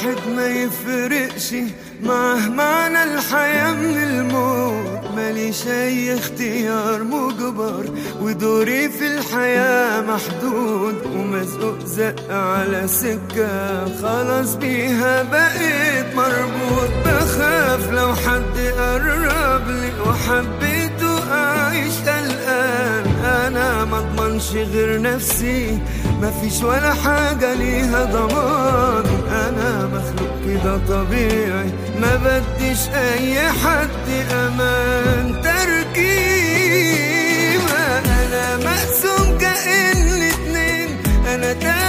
واحد ما يفرقش معه معنى الحياة من الموت ماليش أي اختيار مجبر ودوري في الحياة محدود ومزقوق زق على سكة خلاص بيها بقيت مربوط بخاف لو حد قرب لي وحبيته أعيش قلقان أنا مضمنش غير نفسي مفيش ولا حاجة ليها ضمان أنا مخلوق كده طبيعي ما بديش أي حد أمان تركيبة أنا مقسوم كأن اتنين أنا تاني